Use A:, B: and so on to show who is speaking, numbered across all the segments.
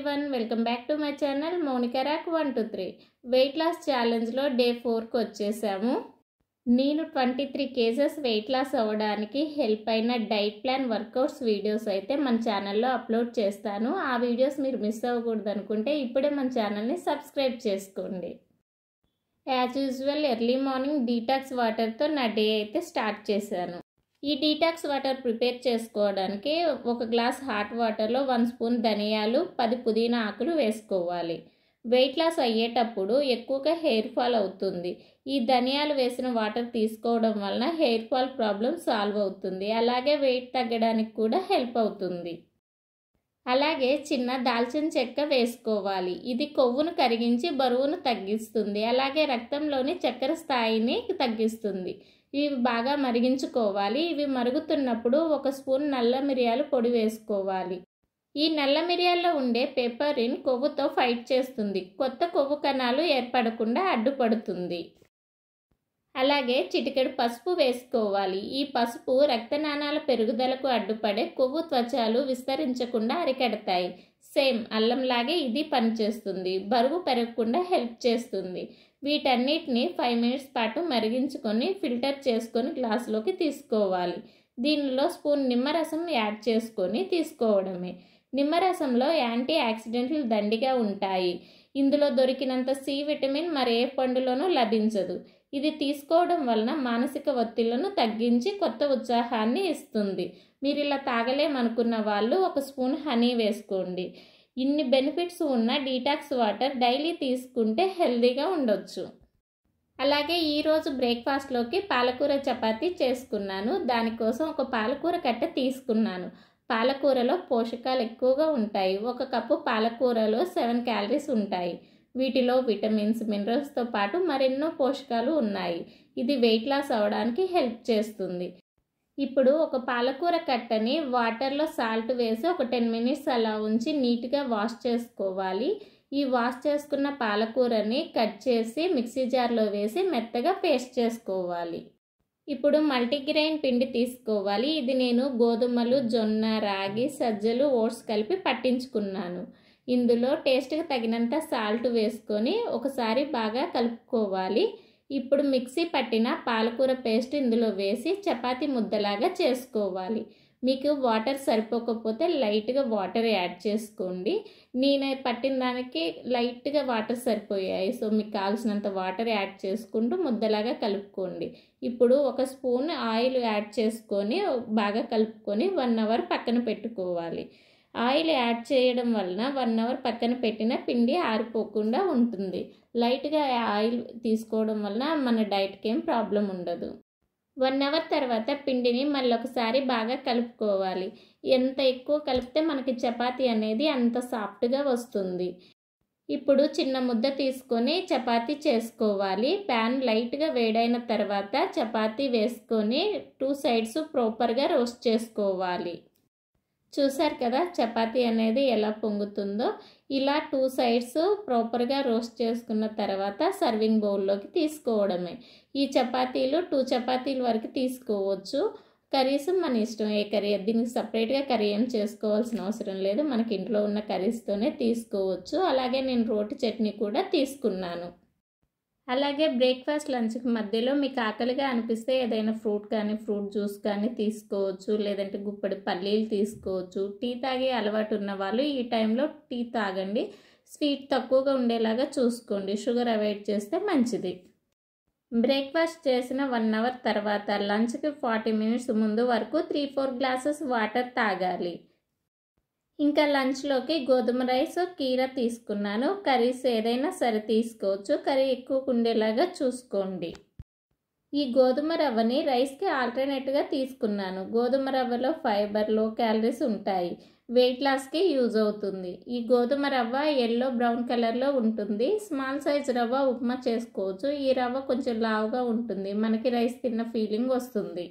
A: everyone welcome back to my channel Mounika rock one two three weight loss ఛాలెంజ్లో day ఫోర్కి వచ్చేసాము నేను twenty three KGs weight loss అవ్వడానికి help అయిన diet plan workouts videos అయితే మన ఛానల్లో అప్లోడ్ చేస్తాను ఆ వీడియోస్ మీరు మిస్ అవ్వకూడదు అనుకుంటే ఇప్పుడే మన ఛానల్ని సబ్స్క్రైబ్ చేసుకోండి as usual early morning detox వాటర్తో నా డే అయితే స్టార్ట్ చేశాను ఈ డీటాక్స్ వాటర్ ప్రిపేర్ చేసుకోవడానికి ఒక గ్లాస్ హాట్ వాటర్లో వన్ స్పూన్ ధనియాలు పది పుదీనా ఆకులు వేసుకోవాలి వెయిట్ లాస్ అయ్యేటప్పుడు ఎక్కువగా హెయిర్ ఫాల్ అవుతుంది ఈ ధనియాలు వేసిన వాటర్ తీసుకోవడం వలన హెయిర్ ఫాల్ ప్రాబ్లం సాల్వ్ అవుతుంది అలాగే వెయిట్ తగ్గడానికి కూడా హెల్ప్ అవుతుంది అలాగే చిన్న దాల్చిన చెక్క వేసుకోవాలి ఇది కొవ్వును కరిగించి బరువును తగ్గిస్తుంది అలాగే రక్తంలోని చక్కెర స్థాయిని తగ్గిస్తుంది ఇవి బాగా మరిగించుకోవాలి ఇవి మరుగుతున్నప్పుడు ఒక స్పూన్ నల్ల మిరియాలు పొడి వేసుకోవాలి ఈ నల్ల మిరియాల్లో ఉండే పెప్పరిన్ కొవ్వుతో ఫైట్ చేస్తుంది కొత్త కొవ్వు కణాలు ఏర్పడకుండా అడ్డుపడుతుంది అలాగే చిటికెడు పసుపు వేసుకోవాలి ఈ పసుపు రక్తనాళాల పెరుగుదలకు అడ్డుపడే కొవ్వు త్వచాలు విస్తరించకుండా అరికెడతాయి సేమ్ అల్లంలాగే ఇది పనిచేస్తుంది బరువు పెరగకుండా హెల్ప్ చేస్తుంది వీటన్నిటిని ఫైవ్ మినిట్స్ పాటు మరిగించుకొని ఫిల్టర్ చేసుకొని గ్లాసులోకి తీసుకోవాలి దీనిలో స్పూన్ నిమ్మరసం యాడ్ చేసుకొని తీసుకోవడమే నిమ్మరసంలో యాంటీ ఆక్సిడెంట్లు దండిగా ఉంటాయి ఇందులో దొరికినంత సి విటమిన్ మరే పండులోనూ లభించదు ఇది తీసుకోవడం వలన మానసిక ఒత్తిళ్లను తగ్గించి కొత్త ఉత్సాహాన్ని ఇస్తుంది మీరు ఇలా తాగలేమనుకున్న వాళ్ళు ఒక స్పూన్ హనీ వేసుకోండి ఇన్ని బెనిఫిట్స్ ఉన్న డీటాక్స్ వాటర్ డైలీ తీసుకుంటే హెల్తీగా ఉండొచ్చు అలాగే ఈరోజు బ్రేక్ఫాస్ట్లోకి పాలకూర చపాతీ చేసుకున్నాను దానికోసం ఒక పాలకూర కట్ట తీసుకున్నాను పాలకూరలో పోషకాలు ఎక్కువగా ఉంటాయి ఒక కప్పు పాలకూరలో సెవెన్ క్యాలరీస్ ఉంటాయి వీటిలో విటమిన్స్ మినరల్స్తో పాటు మరెన్నో పోషకాలు ఉన్నాయి ఇది వెయిట్ లాస్ అవ్వడానికి హెల్ప్ చేస్తుంది ఇప్పుడు ఒక పాలకూర కట్టని వాటర్లో సాల్ట్ వేసి ఒక టెన్ మినిట్స్ అలా ఉంచి నీట్గా వాష్ చేసుకోవాలి ఈ వాష్ చేసుకున్న పాలకూరని కట్ చేసి మిక్సీ జార్లో వేసి మెత్తగా పేస్ట్ చేసుకోవాలి ఇప్పుడు మల్టీగ్రెయిన్ పిండి తీసుకోవాలి ఇది నేను గోధుమలు జొన్న రాగి సజ్జలు ఓట్స్ కలిపి పట్టించుకున్నాను ఇందులో టేస్ట్కి తగినంత సాల్ట్ వేసుకొని ఒకసారి బాగా కలుపుకోవాలి ఇప్పుడు మిక్సీ పట్టిన పాలకూర పేస్ట్ ఇందులో వేసి చపాతీ ముద్దలాగా చేసుకోవాలి మీకు వాటర్ సరిపోకపోతే లైట్గా వాటర్ యాడ్ చేసుకోండి నేను పట్టిన దానికి లైట్గా వాటర్ సరిపోయాయి సో మీకు కావాల్సినంత వాటర్ యాడ్ చేసుకుంటూ ముద్దలాగా కలుపుకోండి ఇప్పుడు ఒక స్పూన్ ఆయిల్ యాడ్ చేసుకొని బాగా కలుపుకొని వన్ అవర్ పక్కన పెట్టుకోవాలి ఆయిల్ యాడ్ చేయడం వలన వన్ అవర్ పక్కన పెట్టిన పిండి ఆరిపోకుండా ఉంటుంది లైట్గా ఆయిల్ తీసుకోవడం వలన మన డైట్కి ఏం ప్రాబ్లం ఉండదు వన్ అవర్ తర్వాత పిండిని మళ్ళీ ఒకసారి బాగా కలుపుకోవాలి ఎంత ఎక్కువ కలిపితే మనకి చపాతీ అనేది అంత సాఫ్ట్గా వస్తుంది ఇప్పుడు చిన్న ముద్ద తీసుకొని చపాతీ చేసుకోవాలి ప్యాన్ లైట్గా వేడైన తర్వాత చపాతీ వేసుకొని టూ సైడ్స్ ప్రాపర్గా రోస్ట్ చేసుకోవాలి చూసారు కదా చపాతీ అనేది ఎలా పొంగుతుందో ఇలా టూ సైడ్స్ ప్రాపర్గా రోస్ట్ చేసుకున్న తర్వాత సర్వింగ్ బౌల్లోకి తీసుకోవడమే ఈ చపాతీలు టూ చపాతీల వరకు తీసుకోవచ్చు కర్రీస్ మన ఇష్టం ఏ కర్రీ దీనికి సపరేట్గా కర్రీ ఏం చేసుకోవాల్సిన అవసరం లేదు మనకి ఇంట్లో ఉన్న కర్రీస్తోనే తీసుకోవచ్చు అలాగే నేను రోటి చట్నీ కూడా తీసుకున్నాను అలాగే బ్రేక్ఫాస్ట్ లంచ్కి మధ్యలో మీకు ఆకలిగా అనిపిస్తే ఏదైనా ఫ్రూట్ కానీ ఫ్రూట్ జ్యూస్ కానీ తీసుకోవచ్చు లేదంటే గుప్పడి పల్లీలు తీసుకోవచ్చు టీ తాగే అలవాటు ఉన్న వాళ్ళు ఈ టైంలో టీ తాగండి స్వీట్ తక్కువగా ఉండేలాగా చూసుకోండి షుగర్ అవాయిడ్ చేస్తే మంచిది బ్రేక్ఫాస్ట్ చేసిన వన్ అవర్ తర్వాత లంచ్కి ఫార్టీ మినిట్స్ ముందు వరకు త్రీ ఫోర్ గ్లాసెస్ వాటర్ తాగాలి ఇంకా లంచ్లోకి గోధుమ రైస్ కీర తీసుకున్నాను కర్రీస్ ఏదైనా సరే తీసుకోవచ్చు కర్రీ ఎక్కువ ఉండేలాగా చూసుకోండి ఈ గోధుమ రవ్వని రైస్కి ఆల్టర్నేట్గా తీసుకున్నాను గోధుమ రవ్వలో ఫైబర్ లో క్యాలరీస్ ఉంటాయి వెయిట్ లాస్కి యూజ్ అవుతుంది ఈ గోధుమ రవ్వ ఎల్లో బ్రౌన్ కలర్లో ఉంటుంది స్మాల్ సైజ్ రవ్వ ఉప్మా చేసుకోవచ్చు ఈ రవ్వ కొంచెం లావుగా ఉంటుంది మనకి రైస్ తిన్న ఫీలింగ్ వస్తుంది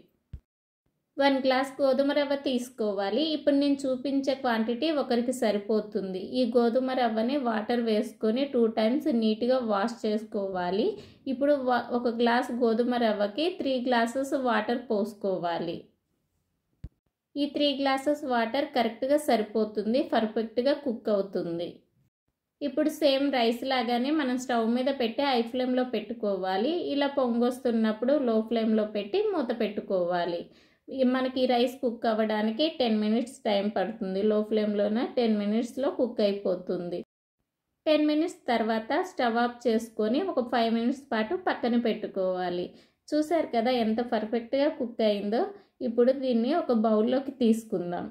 A: వన్ గ్లాస్ గోధుమ రవ్వ తీసుకోవాలి ఇప్పుడు నేను చూపించే క్వాంటిటీ ఒకరికి సరిపోతుంది ఈ గోధుమ రవ్వని వాటర్ వేసుకొని టూ టైమ్స్ నీట్గా వాష్ చేసుకోవాలి ఇప్పుడు ఒక గ్లాస్ గోధుమ రవ్వకి త్రీ గ్లాసెస్ వాటర్ పోసుకోవాలి ఈ త్రీ గ్లాసెస్ వాటర్ కరెక్ట్గా సరిపోతుంది పర్ఫెక్ట్గా కుక్ అవుతుంది ఇప్పుడు సేమ్ రైస్ లాగానే మనం స్టవ్ మీద పెట్టి హై ఫ్లేమ్లో పెట్టుకోవాలి ఇలా పొంగొస్తున్నప్పుడు లో ఫ్లేమ్లో పెట్టి మూత పెట్టుకోవాలి మనకి రైస్ కుక్ అవ్వడానికి టెన్ మినిట్స్ టైం పడుతుంది లో ఫ్లేమ్లోనే టెన్ మినిట్స్లో కుక్ అయిపోతుంది టెన్ మినిట్స్ తర్వాత స్టవ్ ఆఫ్ చేసుకొని ఒక ఫైవ్ మినిట్స్ పాటు పక్కన పెట్టుకోవాలి చూసారు కదా ఎంత పర్ఫెక్ట్గా కుక్ అయిందో ఇప్పుడు దీన్ని ఒక బౌల్లోకి తీసుకుందాం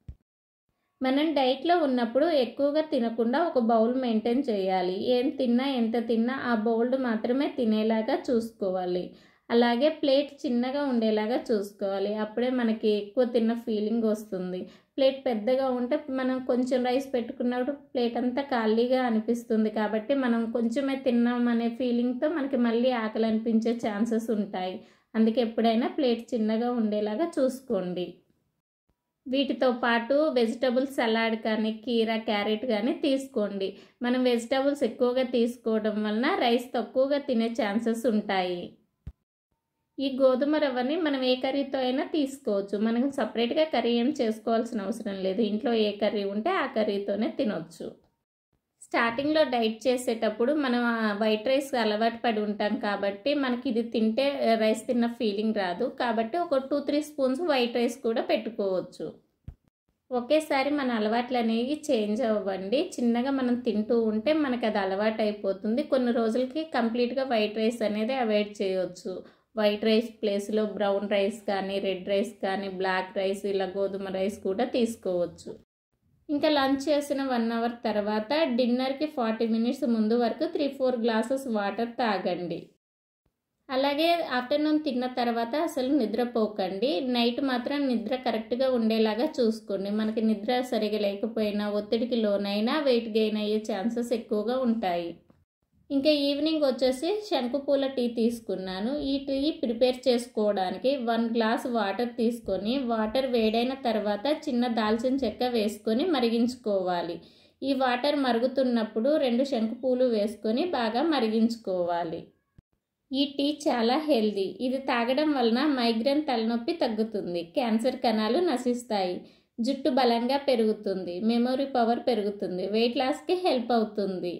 A: మనం డైట్లో ఉన్నప్పుడు ఎక్కువగా తినకుండా ఒక బౌల్ మెయింటైన్ చేయాలి ఏం తిన్నా ఎంత తిన్నా ఆ బౌల్ మాత్రమే తినేలాగా చూసుకోవాలి అలాగే ప్లేట్ చిన్నగా ఉండేలాగా చూసుకోవాలి అప్పుడే మనకి ఎక్కువ తిన్న ఫీలింగ్ వస్తుంది ప్లేట్ పెద్దగా ఉంటే మనం కొంచెం రైస్ పెట్టుకున్నప్పుడు ప్లేట్ అంతా ఖాళీగా అనిపిస్తుంది కాబట్టి మనం కొంచెమే తిన్నాం అనే ఫీలింగ్తో మనకి మళ్ళీ ఆకలి అనిపించే ఛాన్సెస్ ఉంటాయి అందుకే ఎప్పుడైనా ప్లేట్ చిన్నగా ఉండేలాగా చూసుకోండి వీటితో పాటు వెజిటబుల్ సలాడ్ కానీ కీరా క్యారెట్ కానీ తీసుకోండి మనం వెజిటబుల్స్ ఎక్కువగా తీసుకోవడం వలన రైస్ తక్కువగా తినే ఛాన్సెస్ ఉంటాయి ఈ గోధుమ రవ్వని మనం ఏ కర్రీతో అయినా తీసుకోవచ్చు మనం సపరేట్గా కర్రీ ఏం చేసుకోవాల్సిన అవసరం లేదు ఇంట్లో ఏ కర్రీ ఉంటే ఆ కర్రీతోనే తినొచ్చు స్టార్టింగ్లో డైట్ చేసేటప్పుడు మనం వైట్ రైస్ అలవాటు పడి ఉంటాం కాబట్టి మనకి ఇది తింటే రైస్ తిన్న ఫీలింగ్ రాదు కాబట్టి ఒక two three spoons white rice కూడా పెట్టుకోవచ్చు ఒకేసారి మన అలవాట్లు అనేవి చేంజ్ అవ్వండి చిన్నగా మనం తింటూ ఉంటే మనకి అది అలవాటు అయిపోతుంది కొన్ని రోజులకి కంప్లీట్గా వైట్ రైస్ అనేది అవాయిడ్ చేయవచ్చు వైట్ రైస్ ప్లేస్లో బ్రౌన్ రైస్ కానీ రెడ్ రైస్ కానీ బ్లాక్ రైస్ ఇలా గోధుమ రైస్ కూడా తీసుకోవచ్చు ఇంకా లంచ్ చేసిన వన్ అవర్ తర్వాత డిన్నర్కి ఫార్టీ మినిట్స్ ముందు వరకు త్రీ ఫోర్ గ్లాసెస్ వాటర్ తాగండి అలాగే ఆఫ్టర్నూన్ తిన్న తర్వాత అసలు నిద్రపోకండి నైట్ మాత్రం నిద్ర కరెక్ట్గా ఉండేలాగా చూసుకోండి మనకి నిద్ర సరిగా లేకపోయినా ఒత్తిడికి లోనైనా వెయిట్ గెయిన్ అయ్యే ఛాన్సెస్ ఎక్కువగా ఉంటాయి ఇంకా ఈవినింగ్ వచ్చేసి శంకుపూల టీ తీసుకున్నాను ఈ టీ ప్రిపేర్ చేసుకోవడానికి వన్ గ్లాస్ వాటర్ తీసుకొని వాటర్ వేడైన తర్వాత చిన్న దాల్చిన చెక్క వేసుకొని మరిగించుకోవాలి ఈ వాటర్ మరుగుతున్నప్పుడు రెండు శంకుపూలు వేసుకొని బాగా మరిగించుకోవాలి ఈ టీ చాలా హెల్దీ ఇది తాగడం వలన మైగ్రేన్ తలనొప్పి తగ్గుతుంది క్యాన్సర్ కణాలు నశిస్తాయి జుట్టు బలంగా పెరుగుతుంది మెమొరీ పవర్ పెరుగుతుంది వెయిట్ లాస్కి హెల్ప్ అవుతుంది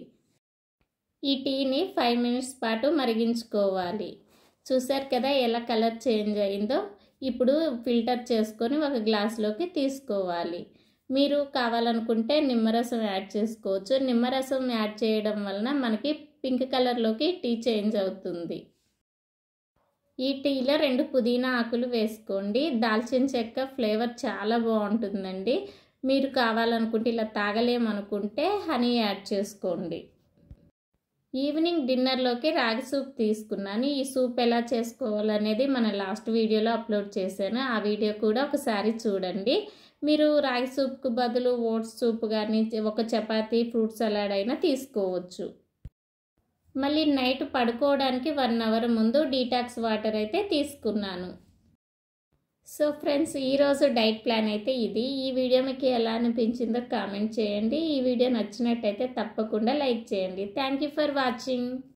A: ఈ టీని ఫైవ్ మినిట్స్ పాటు మరిగించుకోవాలి చూసారు కదా ఎలా కలర్ చేంజ్ అయిందో ఇప్పుడు ఫిల్టర్ చేసుకొని ఒక గ్లాస్లోకి తీసుకోవాలి మీరు కావాలనుకుంటే నిమ్మరసం యాడ్ చేసుకోవచ్చు నిమ్మరసం యాడ్ చేయడం వలన మనకి పింక్ కలర్లోకి టీ చేంజ్ అవుతుంది ఈ టీలో రెండు పుదీనా ఆకులు వేసుకోండి దాల్చిన చెక్క ఫ్లేవర్ చాలా బాగుంటుందండి మీరు కావాలనుకుంటే ఇలా తాగలేమనుకుంటే హనీ యాడ్ చేసుకోండి ఈవినింగ్ డిన్నర్లోకి రాగి సూప్ తీసుకున్నాను ఈ సూప్ ఎలా చేసుకోవాలనేది మన లాస్ట్ వీడియోలో అప్లోడ్ చేశాను ఆ వీడియో కూడా ఒకసారి చూడండి మీరు రాగి సూప్కు బదులు ఓట్స్ సూప్ కానీ ఒక చపాతీ ఫ్రూట్ సలాడ్ అయినా తీసుకోవచ్చు మళ్ళీ నైట్ పడుకోవడానికి వన్ అవర్ ముందు డీటాక్స్ వాటర్ అయితే తీసుకున్నాను సో ఫ్రెండ్స్ ఈరోజు డైట్ ప్లాన్ అయితే ఇది ఈ వీడియో మీకు ఎలా అనిపించిందో కామెంట్ చేయండి ఈ వీడియో నచ్చినట్టయితే తప్పకుండా లైక్ చేయండి థ్యాంక్ యూ ఫర్ వాచింగ్